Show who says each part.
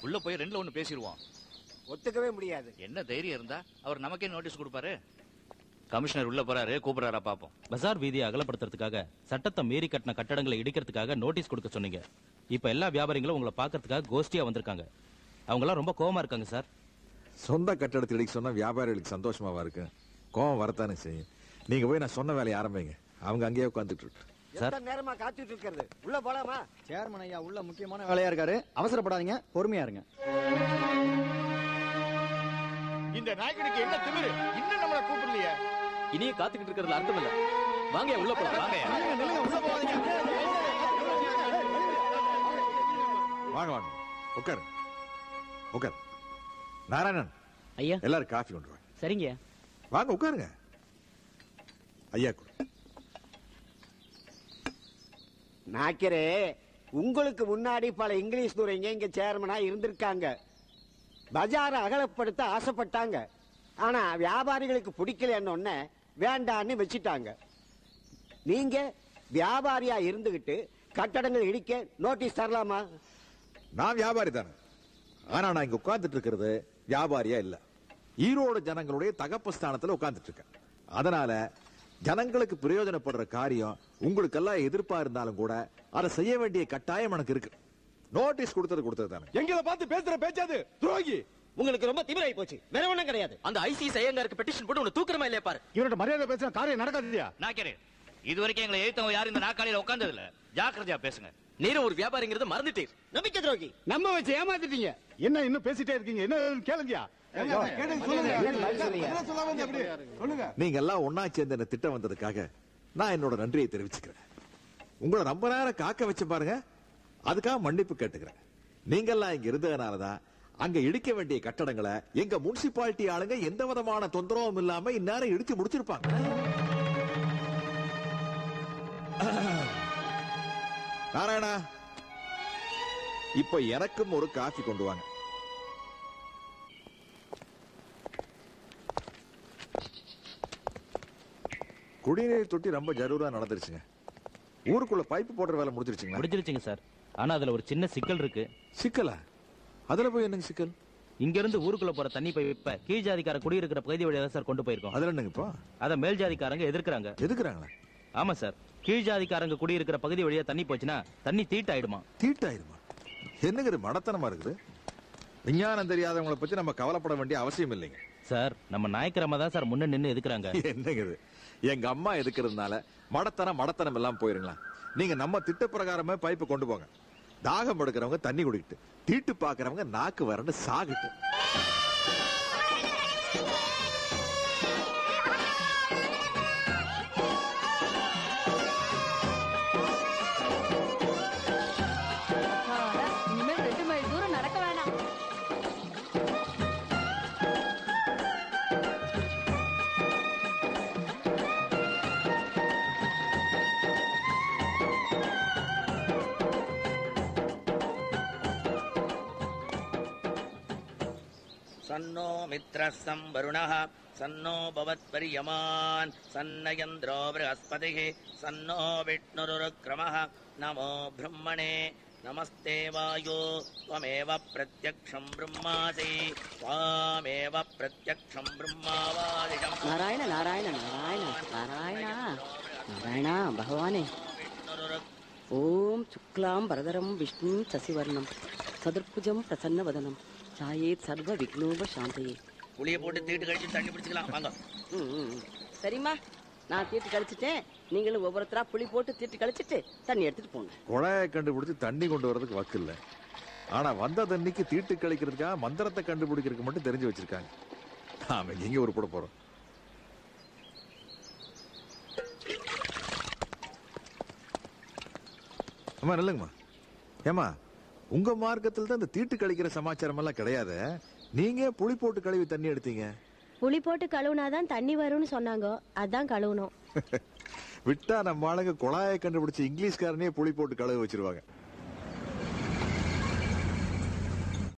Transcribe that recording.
Speaker 1: உள்ள போய் ரெண்டுல ஒண்ணு பேசிடுவோம்
Speaker 2: ஒத்துக்கவே முடியாது
Speaker 1: என்ன தைரியம் இருந்தா அவர் நமக்கே நோட்டீஸ் கொடுப்பாரு கமிஷனர் உள்ள போறாரு கூப்பிடுறாரா பாப்போம்
Speaker 3: பஜார் வீதியை அகலப்படுத்துறதுக்காக சட்டத்தை மீறி கட்டின கட்டடங்களை இடிக்கிறதுக்காக நோட்டீஸ் கொடுக்க சொன்னீங்க இப்ப எல்லா வியாபாரிகளும் உங்களை பாக்குறதுக்காக கோஷ்டியா வந்திருக்காங்க அவங்க எல்லாம் ரொம்ப கோவமா இருக்காங்க சார்
Speaker 4: சொந்த கட்டடத்தை இடிக்க சொன்னா வியாபாரிகளுக்கு சந்தோஷமாவா இருக்கு கோவம் வரத்தானே செய்யும் நீங்க போய் நான் சொன்ன வேலையை ஆரம்பிங்க அவங்க அங்கேயே உட்காந்துட்டு இருக்கு
Speaker 2: எத்தனை நேரமா காத்துட்டு இருக்கிறது உள்ள போலாமா
Speaker 5: சேர்மன் ஐயா உள்ள முக்கியமான வேலையா இருக்காரு அவசரப்படாதீங்க பொறுமையா இருங்க
Speaker 6: இந்த நாய்க்கடிக்கு என்ன திமிரு இன்னும் நம்மள கூப்பிடலையே
Speaker 7: இனியே காத்துக்கிட்டு இருக்கிறதுல அர்த்தம் இல்ல வாங்க உள்ள போலாம் வாங்க
Speaker 4: வாங்க வாங்க உட்காரு உட்காரு நாராயணன்
Speaker 8: ஐயா
Speaker 4: எல்லாரும் காஃபி கொண்டு வாங்க
Speaker 8: சரிங்க
Speaker 4: வாங்க உட்காருங்க ஐயா கொடு
Speaker 2: நாக்கரே உங்களுக்கு முன்னாடி பல இங்கிலீஷ் துறைங்க இங்க சேர்மனா இருந்திருக்காங்க பஜாரை அகலப்படுத்த ஆசைப்பட்டாங்க ஆனா வியாபாரிகளுக்கு பிடிக்கலன்னு உடனே வேண்டான்னு வச்சிட்டாங்க நீங்க வியாபாரியா இருந்துகிட்டு கட்டடங்கள் இடிக்க நோட்டீஸ் தரலாமா
Speaker 4: நான் வியாபாரி தானே ஆனா நான் இங்க உட்கார்ந்துட்டு இருக்கிறது வியாபாரியா இல்ல ஈரோடு ஜனங்களுடைய தகப்பு ஸ்தானத்துல உட்கார்ந்துட்டு இருக்கேன் அதனால ஜனங்களுக்கு பிரயோஜனப்படுற காரியம் உங்களுக்கெல்லாம் எதிர்ப்பா இருந்தாலும் கூட அதை செய்ய வேண்டிய கட்டாயம் எனக்கு இருக்கு நோட்டீஸ் கொடுத்தது கொடுத்தது தானே
Speaker 6: எங்களை பார்த்து பேசுற பேச்சாது துரோகி
Speaker 8: உங்களுக்கு ரொம்ப திமிராயி போச்சு வேற ஒண்ணும் கிடையாது
Speaker 7: அந்த ஐசி ஐயங்காருக்கு பெட்டிஷன் போட்டு உன்னை தூக்குறமா இல்லையா பாரு
Speaker 6: இவரோட மரியாதை பேசுற காரியம் நடக்காதுயா
Speaker 1: நாக்கரே இது வரைக்கும் எங்களை எழுத்தவங்க யாரும் இந்த நாக்காளியில உட்கார்ந்தது இல்ல ஜாக்கிரதையா பேசுங்க
Speaker 7: நீரும் ஒரு வியாபாரிங்கிறத மறந்துட்டீர்
Speaker 8: நம்பிக்கை துரோகி
Speaker 6: நம்ம வச்சு ஏமாத்திட்டீங்க என்ன இன்னும் பேசிட்டே இருக்கீங்க என்ன கேளுங்கயா
Speaker 4: நீங்க எல்லாம் ஒன்னா சேர்ந்து என்ன திட்டம் வந்ததுக்காக நான் என்னோட நன்றியை தெரிவிச்சுக்கிறேன் உங்களை ரொம்ப நேரம் காக்க வச்சு பாருங்க அதுக்காக மன்னிப்பு கேட்டுக்கிறேன் நீங்க எல்லாம் இங்க இருந்ததுனாலதான் அங்க இடிக்க வேண்டிய கட்டடங்களை எங்க முனிசிபாலிட்டி ஆளுங்க எந்த விதமான தொந்தரவும் இல்லாம இந்நேரம் இடிச்சு முடிச்சிருப்பாங்க நாராயணா இப்ப எனக்கும் ஒரு காஃபி கொண்டு வாங்க குடிநீர் தொட்டி ரொம்ப ஜரூரா நடந்துருச்சுங்க ஊருக்குள்ள பைப்பு போடுற வேலை முடிஞ்சிருச்சுங்களா
Speaker 3: முடிஞ்சிருச்சுங்க சார் ஆனா அதுல ஒரு சின்ன சிக்கல் இருக்கு
Speaker 4: சிக்கலா அதுல போய் என்னங்க சிக்கல்
Speaker 3: இங்க இருந்து ஊருக்குள்ள போற தண்ணி பைப்ப கீழ் ஜாதிக்கார குடியிருக்கிற பகுதி வழியா தான் சார் கொண்டு போயிருக்கோம்
Speaker 4: அதுல என்னங்க இப்போ
Speaker 3: அத மேல் ஜாதிக்காரங்க எதிர்க்கிறாங்க
Speaker 4: எதுக்குறாங்களா
Speaker 3: ஆமா சார் கீழ் ஜாதிக்காரங்க குடியிருக்கிற பகுதி வழியா தண்ணி போச்சுன்னா தண்ணி தீட்டாயிடுமா
Speaker 4: தீட்டாயிருமா என்னங்க இது மடத்தனமா இருக்குது விஞ்ஞானம் தெரியாதவங்களை பத்தி நம்ம கவலைப்பட வேண்டிய அவசியம் இல்லைங்க
Speaker 3: சார் நம்ம நாயக்கிரம தான் சார் முன்ன நின்னு எதுக்குறாங்க
Speaker 4: என்னங்க இது எங்க அம்மா எதுக்குறதுனால மடத்தனம் மடத்தனம் எல்லாம் போயிருங்களா நீங்க நம்ம திட்ட பிரகாரமே பைப்பு கொண்டு போங்க தாகம் எடுக்கிறவங்க தண்ணி குடிக்கிட்டு தீட்டு பாக்குறவங்க நாக்கு வறண்டு சாகிட்டு
Speaker 9: இனிமேல் ரெண்டு மைல் தூரம் நடக்க வேணாம்
Speaker 10: सन्नो मित्रः संवरुणः सन्नो भवत्पर्यमान् सन्नयन्द्रो बृहस्पतिः सन्नो विष्णुरुक्रमः नमो ब्रह्मणे नमस्ते वायो त्वमेव प्रत्यक्षम् ब्रह्मासि त्वामेव प्रत्यक्षम् ब्रह्मावादिशम्
Speaker 8: நாராயண நாராயண நாராயண நாராயணா நாராயணா பகவானே ஓம் சுக்லாம் பரதரம் விஷ்ணு சசிவர்ணம் சதுர்புஜம் பிரசன்னவதனம் சாயேத் சர்வ விக்னோப சாந்தையே
Speaker 10: புளிய போட்டு தீட்டு கழிச்சு தண்ணி பிடிச்சிக்கலாம் வாங்க
Speaker 8: ம், ம், ம். சரிம்மா நான் தீட்டு கழிச்சிட்டேன் நீங்களும் ஒவ்வொருத்தரா புளி போட்டு தீட்டு கழிச்சிட்டு தண்ணி எடுத்துட்டு போங்க
Speaker 4: குழாயை கண்டுபிடிச்சு தண்ணி கொண்டு வரதுக்கு வக்கு இல்ல ஆனா வந்த தண்ணிக்கு தீட்டு கழிக்கிறதுக்காக மந்திரத்தை கண்டுபிடிக்கிறதுக்கு மட்டும் தெரிஞ்சு வச்சிருக்காங்க நாம எங்க ஒரு போட போறோம் அம்மா நல்லங்கம்மா ஏமா உங்க மார்க்கத்தில் தான் இந்த தீட்டு கழிக்கிற சமாச்சாரம் எல்லாம் கிடையாது நீங்க புளி போட்டு கழுவி தண்ணி எடுத்தீங்க
Speaker 9: புளி போட்டு கழுவுனாதான் தண்ணி வரும்னு சொன்னாங்க அதான் கழுவுனோம்
Speaker 4: விட்டா நம்ம ஆளுங்க குழாயை கண்டுபிடிச்சு இங்கிலீஷ்காரனே புளி போட்டு கழுவி வச்சிருவாங்க